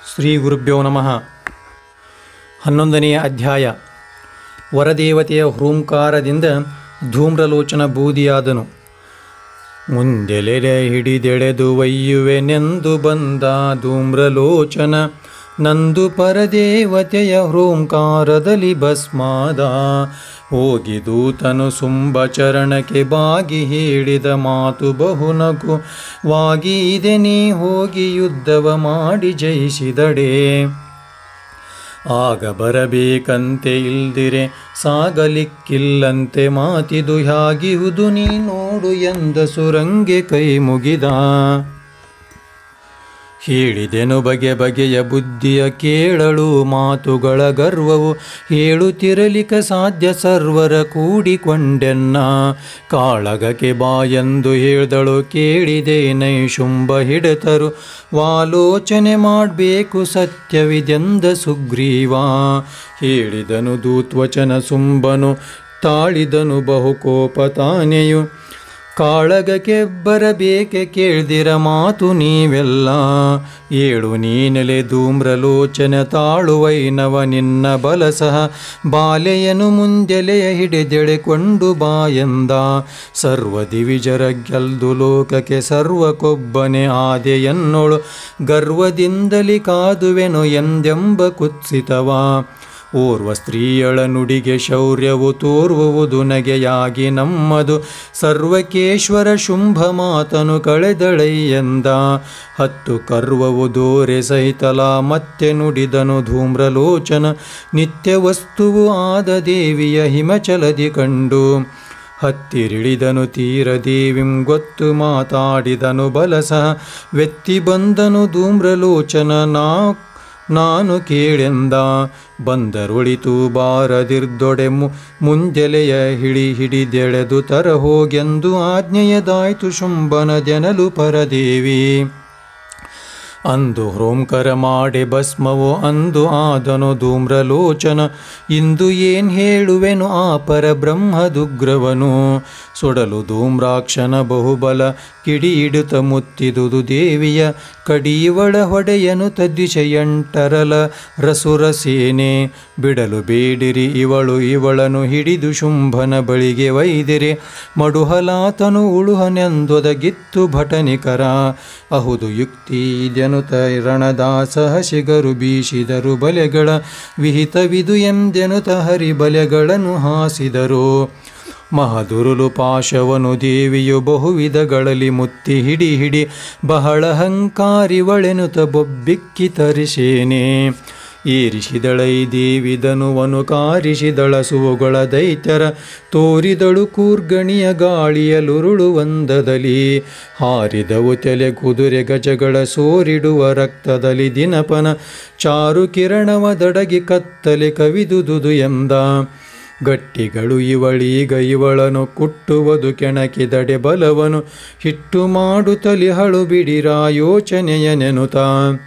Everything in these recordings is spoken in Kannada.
ಶ್ರೀ ಗುರುಭ್ಯೋ ನಮಃ ಹನ್ನೊಂದನೆಯ ಅಧ್ಯಾಯ ವರದೇವತೆಯ ಹ್ರೂಂಕಾರದಿಂದ ಧೂಮ್ರಲೋಚನ ಬೂದಿಯಾದನು ಮುಂದೆಲೆರೆ ಹಿಡಿದೆಳೆದು ಒಯ್ಯುವೆನೆಂದು ಬಂದ ಧೂಮ್ರಲೋಚನ ನಂದು ಪರದೇವತೆಯ ಹ್ರೂಂಕಾರದಲ್ಲಿ ಭಸ್ಮಾದ ಹೋಗಿ ದೂತನು ಸುಂಬ ಚರಣಕ್ಕೆ ಬಾಗಿ ಹೇಳಿದ ಮಾತು ಬಹುನಗು ವಾಗಿ ಇದೆ ನೀ ಹೋಗಿ ಯುದ್ಧವ ಮಾಡಿ ಜಯಿಸಿದಡೆ ಆಗ ಬರಬೇಕಂತೆ ಇಲ್ದಿರೆ ಸಾಗಲಿಕ್ಕಿಲ್ಲಂತೆ ಮಾತಿದು ಹ್ಯಾಗಿಹುದು ನೀ ನೋಡು ಎಂದ ಸುರಂಗೆ ಕೈ ಮುಗಿದ ಹೇಳಿದೆನು ಬಗೆ ಬಗೆಯ ಬುದ್ಧಿಯ ಕೇಳಲು ಮಾತುಗಳ ಗರ್ವವು ಹೇಳುತ್ತಿರಲಿಕ ಸಾಧ್ಯ ಸರ್ವರ ಕೂಡಿಕೊಂಡೆನ್ನ ಕಾಳಗಕ್ಕೆ ಬಾಯೆಂದು ಹೇಳ್ದಳು ಕೇಳಿದೆ ನೈ ಶುಂಭ ಹಿಡತರು ವಾಲೋಚನೆ ಮಾಡಬೇಕು ಸತ್ಯವಿದೆಂದ ಸುಗ್ರೀವ ಹೇಳಿದನು ದೂತ್ವಚನ ಸುಂಬನು ತಾಳಿದನು ಬಹುಕೋಪ ತಾನೆಯು ಕಾಳಗಕ್ಕೆ ಬರಬೇಕೆ ಕೇಳ್ದಿರ ಮಾತು ನೀವೆಲ್ಲ ಏಳು ನೀನೆಲೆ ಧೂಮ್ರಲೋಚನ ತಾಳುವೈನವ ನಿನ್ನ ಬಲಸಹ ಬಾಲೆಯನು ಮುಂದೆಲೆಯ ಹಿಡಿದೆಳೆಕೊಂಡು ಬಾಯಂದ ಸರ್ವ ದಿವಿಜರ ಗೆಲ್ದು ಲೋಕಕ್ಕೆ ಸರ್ವಕ್ಕೊಬ್ಬನೆ ಆದೆಯನ್ನೊಳು ಗರ್ವದಿಂದಲಿ ಕಾದುವೆನು ಎಂದೆಂಬ ಕುತ್ಸಿತವ ಓರ್ವ ಸ್ತ್ರೀಯಳ ನುಡಿಗೆ ಶೌರ್ಯವು ತೋರುವುದು ನಗೆಯಾಗಿ ನಮ್ಮದು ಸರ್ವಕೇಶ್ವರ ಶುಂಭ ಮಾತನು ಕಳೆದಳೈಯಂದ ಹತ್ತು ಕರ್ವವು ದೋರೆ ಸಹಿತಲ ಮತ್ತೆ ನುಡಿದನು ಧೂಮ್ರಲೋಚನ ನಿತ್ಯ ವಸ್ತುವು ಆದ ದೇವಿಯ ಹಿಮಚಲದಿ ಕಂಡು ಹತ್ತಿರಿಳಿದನು ತೀರದೇವಿಂ ಗೊತ್ತು ಮಾತಾಡಿದನು ಬಲಸಹ ವ್ಯಕ್ತಿ ಬಂದನು ಧೂಮ್ರಲೋಚನ ನಾ ನಾನು ಕೇಳೆಂದ ಬಂದರೊಳಿತು ಬಾರದಿರ್ದೊಡೆ ಮು ಮುಂಜೆಲೆಯ ಹಿಡಿ ಹಿಡಿದೆಳೆದು ತರ ಹೋಗೆಂದು ಆಜ್ಞೆಯದಾಯ್ತು ಶುಂಭನ ಜನಲು ಪರದೇವಿ ಅಂದು ಹ್ರೋಂಕರ ಮಾಡಿ ಭಸ್ಮವು ಅಂದು ಆದನು ಧೂಮ್ರಲೋಚನ ಇಂದು ಏನ್ ಹೇಳುವೆನು ಆ ಪರಬ್ರಹ್ಮದುಗ್ರವನು ಸುಡಲು ಧೂಮ್ರಾಕ್ಷನ ಬಹುಬಲ ಕಿಡಿ ಇಡುತ್ತ ಮುತ್ತಿದುದು ದೇವಿಯ ಕಡಿಯವಳ ಹೊಡೆಯನು ತದ್ದಿಶೆಯಂಟರಲ ರಸುರ ಸೇನೆ ಬಿಡಲು ಬೇಡಿರಿ ಇವಳು ಇವಳನು ಹಿಡಿದು ಶುಂಭನ ಬಳಿಗೆ ವೈದಿರಿ ಮಡುಹಲಾತನು ಉಳುಹನೆಂದೊದಗಿತ್ತು ಭಟನಿಕರ ಅಹುದು ಯುಕ್ತಿ ಇದೆನುತ ರಣದಾಸ ಹಸಿಗರು ಬೀಸಿದರು ಬಲೆಗಳ ವಿಹಿತವಿದು ಎಂದೆನುತ ಹರಿ ಬಲೆಗಳನ್ನು ಹಾಸಿದರು ಮಹದುರುಲು ಪಾಶವನು ದೇವಿಯು ಬಹುವಿಧಗಳಲ್ಲಿ ಮುತ್ತಿ ಹಿಡಿ ಹಿಡಿ ಬಹಳ ಹಂಕಾರಿವಳೆನುತ ಬೊಬ್ಬಿಕ್ಕಿ ತರಿಸೇನೆ ಏರಿಸಿದಳೈ ದೇವಿದನುವನು ಕಾರಿಸಿದಳ ಸುವುಗಳ ದೈತ್ಯರ ತೋರಿದಳು ಕೂರ್ಗಣಿಯ ಗಾಳಿಯಲುರುಳು ಒಂದದಲ್ಲಿ ಹಾರಿದವು ತಲೆ ಕುದುರೆ ಗಜಗಳ ಸೋರಿಡುವ ರಕ್ತದಲ್ಲಿ ದಿನಪನ ಚಾರು ಕಿರಣವ ದಡಗಿ ಕತ್ತಲೆ ಕವಿದುದುದು ಎಂದ ಗಟ್ಟಿಗಳು ಇವಳೀಗ ಇವಳನು ಕುಟ್ಟುವುದು ಕೆಣಕಿದಡೆ ಬಲವನು ಹಿಟ್ಟು ಮಾಡುತ್ತಲಿಹಳು ಬಿಡಿರ ಯೋಚನೆಯ ನೆನುತ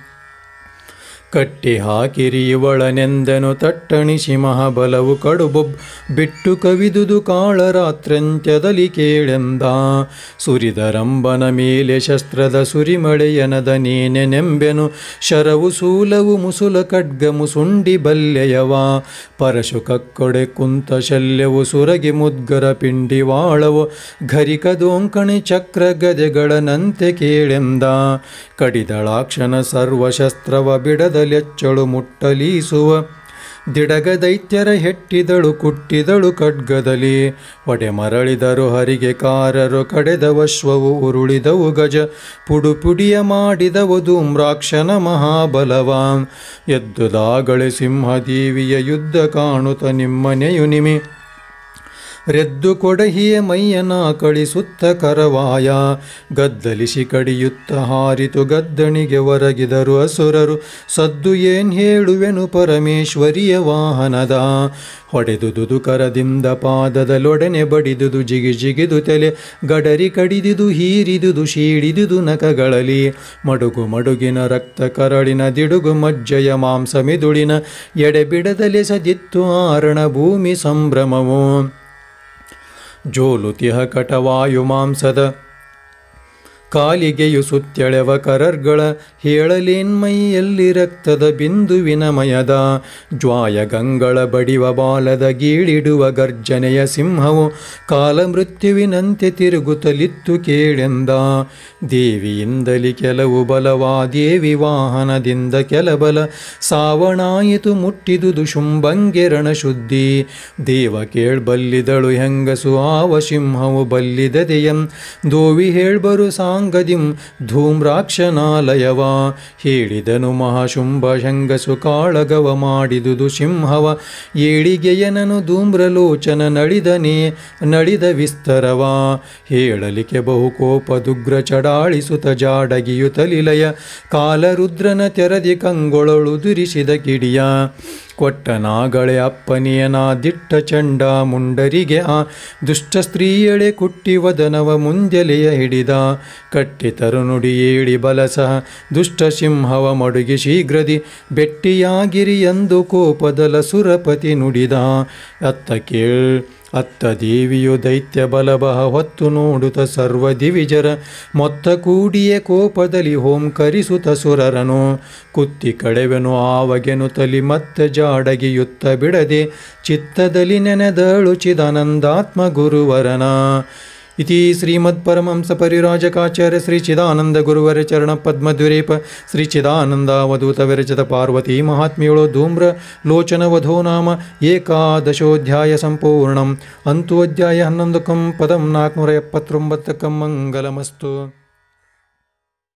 ಕಟ್ಟಿ ಹಾಕಿರಿ ಇವಳನೆಂದನು ತಟ್ಟಣಿಸಿ ಮಹಾಬಲವು ಕಡುಬೊಬ್ ಬಿಟ್ಟು ಕವಿದುದು ಕಾಳರಾತ್ರಂತ್ಯದಲ್ಲಿ ಕೇಳೆಂದ ಸುರಿದರಂಬನ ಮೇಲೆ ಶಸ್ತ್ರದ ಸುರಿಮಳೆಯನದ ನೇನೆ ನೆಂಬೆನು ಶರವು ಸೂಲವು ಮುಸುಲ ಖಡ್ಗ ಮುಸುಂಡಿ ಬಲ್ಲೆಯವ ಪರಶು ಕಕ್ಕೊಡೆ ಕುಂತ ಶಲ್ಯವು ಸುರಗಿ ಮುದ್ಗರ ಪಿಂಡಿವಾಳವು ಘರಿಕದೋಂಕಣಿ ಚಕ್ರ ಗದೆಗಳನಂತೆ ಕೇಳೆಂದ ಕಡಿದಳಾಕ್ಷನ ಸರ್ವಶಸ್ತ್ರವ ಬಿಡದಲೆಚ್ಚಳು ಮುಟ್ಟಲೀಸುವ ದಿಡಗ ದೈತ್ಯರ ಹೆಟ್ಟಿದಳು ಕುಟ್ಟಿದಳು ಖಡ್ಗದಲ್ಲಿ ಒಡೆ ಮರಳಿದರು ಹರಿಗೆ ಕಾರರು ಕಡೆದವಶ್ವವು ಉರುಳಿದವು ಗಜ ಪುಡು ಪುಡಿಯ ಮಾಡಿದವು ಧೂಮ್ರಾಕ್ಷನ ಮಹಾಬಲವಾನ್ ಎದ್ದುದಾಗಳೆ ಸಿಂಹದೇವಿಯ ಯುದ್ಧ ಕಾಣುತ್ತ ನಿಮ್ಮನೆಯು ನಿಮಿ ರೆದ್ದು ಕೊಡಹಿಯ ಮೈಯನ ಕಳಿಸುತ್ತ ಕರವಾಯ ಗದ್ದಲಿಸಿ ಕಡಿಯುತ್ತ ಹಾರಿತು ಗದ್ದಣಿಗೆ ಹೊರಗಿದರು ಅಸುರರು ಸದ್ದು ಏನ್ ಹೇಳುವೆನು ಪರಮೇಶ್ವರಿಯ ವಾಹನದ ಹೊಡೆದುದು ಕರದಿಂದ ಪಾದದಲೊಡನೆ ಬಡಿದುದು ಜಿಗಿ ಜಿಗಿದು ತಲೆ ಗಡರಿ ಕಡಿದುದು ಹೀರಿದುದು ಶೀಡಿದುದು ನಖಗಳಲ್ಲಿ ಮಡುಗು ಮಡುಗಿನ ರಕ್ತ ಕರಳಿನ ದಿಡುಗು ಮಜ್ಜಯ ಮಾಂಸ ಮಿದುಳಿನ ಎಡೆ ಬಿಡದಲೆ ಸದಿತ್ತು ಆರಣ ಭೂಮಿ ಸಂಭ್ರಮವು ಜೋಲುತಿಹ ಕಟವಾಯು ಮಾಂಸದ ಕಾಲಿಗೆಯು ಸುತ್ತೆಳೆವ ಕರರ್ಗಳ ಹೇಳಲೇನ್ಮೈಯಲ್ಲಿ ರಕ್ತದ ಬಿಂದುವಿನ ಮಯದ ಜ್ವಾಯ ಗಂಗಳ ಬಡಿವ ಬಾಲದ ಗೀಳಿಡುವ ಗರ್ಜನೆಯ ಸಿಂಹವು ಕಾಲಮೃತ್ಯುವಿನಂತೆ ತಿರುಗುತ್ತಲಿತ್ತು ಕೇಳೆಂದ ದೇವಿಯಿಂದಲಿ ಕೆಲವು ಬಲವಾ ದೇವಿ ವಾಹನದಿಂದ ಕೆಲಬಲ ಸಾವಣಾಯಿತು ಮುಟ್ಟಿದುದು ಶುಂಭಂಗೆ ರಣಶುದ್ಧಿ ದೇವ ಕೇಳ್ಬಲ್ಲಿದಳು ಹೆಂಗಸು ಆವ ಸಿಂಹವು ಬಲ್ಲಿದದೆಯಂ ದೋವಿ ಹೇಳ್ಬರು ಸಾಂಗದಿಂ ಧೂಮ್ರಾಕ್ಷನಾಲಯವ ಹೇಳಿದನು ಮಹಾಶುಂಭ ಹೆಂಗಸು ಕಾಳಗವ ಮಾಡಿದುದು ಸಿಂಹವ ಏಳಿಗೆಯನನು ಧೂಮ್ರಲೋಚನ ನಳಿದನೆ ನಳಿದ ವಿಸ್ತರವ ಹೇಳಲಿಕ್ಕೆ ಬಹುಕೋಪದುಗ್ರ ಚಡಾಳಿಸುತ್ತ ಜಾಡಗಿಯು ತಲಿಲಯ ಕಾಲರುದ್ರನ ತೆರದಿ ಕಂಗೊಳಳು ದುರಿಸಿದ ಕಿಡಿಯ ಕೊಟ್ಟನಾಗಳೆ ಅಪ್ಪನಿಯನ ದಿಟ್ಟ ಚಂಡ ಮುಂಡರಿಗೆ ಆ ದುಷ್ಟ ಸ್ತ್ರೀಯಳೆ ಕುಟ್ಟಿ ವದನವ ಮುಂದೆಲೆಯ ಹಿಡಿದ ಕಟ್ಟಿ ತರುನುಡಿ ಏಳಿ ಬಲಸಹ ದುಷ್ಟ ಸಿಂಹವ ಮಡುಗಿ ಶೀಘ್ರದಿ ಬೆಟ್ಟಿಯಾಗಿರಿ ಎಂದು ಕೋಪದಲ ಸುರಪತಿ ನುಡಿದ ಅತ್ತ ಕೇಳ್ ಅತ್ತ ದೇವಿಯು ದೈತ್ಯ ಬಲಬಹ ಹೊತ್ತು ನೋಡುತ್ತ ಸರ್ವ ದಿವಿಜರ ಮೊತ್ತ ಕೂಡಿಯೇ ಕೋಪದಲ್ಲಿ ಹೋಂಕರಿಸುತ್ತ ಸುರರನು ಕುತ್ತಿ ಕಡೆವೆನು ಆವಗೆನು ತಲಿ ಮತ್ತೆ ಜಾಡಗಿಯುತ್ತ ಬಿಡದೆ ಚಿತ್ತದಲ್ಲಿ ನೆನೆದಳು ಚಿದಾನಂದಾತ್ಮ ಗುರುವರನ ಇತಿ ಶ್ರೀಮತ್ಪರಮಂಸ ಪರಿರಾಜಕಾಚಾರ್ಯ ಶ್ರೀ ಚಿದಾನಂದ ಗುರುವರ ಚರಣ ಪದ್ಮದ್ವಿರೇಪ ಶ್ರೀ ಚಿದಾನಂದಾವಧೂತ ವಿರಚಿತ ಪಾರ್ವತಿ ಮಹಾತ್ಮ್ಯಳೋ ಧೂಮ್ರ ಲೋಚನ ವಧೋ ನಾಮ ಏಕಾದಶೋಧ್ಯಾಯ ಸಂಪೂರ್ಣಂ ಅಂತೂ ಅಧ್ಯಾಯ ಹನ್ನೊಂದು ಕಂ ಪದಂ ನಾಲ್ಕುನೂರ ಎಪ್ಪತ್ತೊಂಬತ್ತಕ್ಕಂ ಮಂಗಲಮಸ್ತು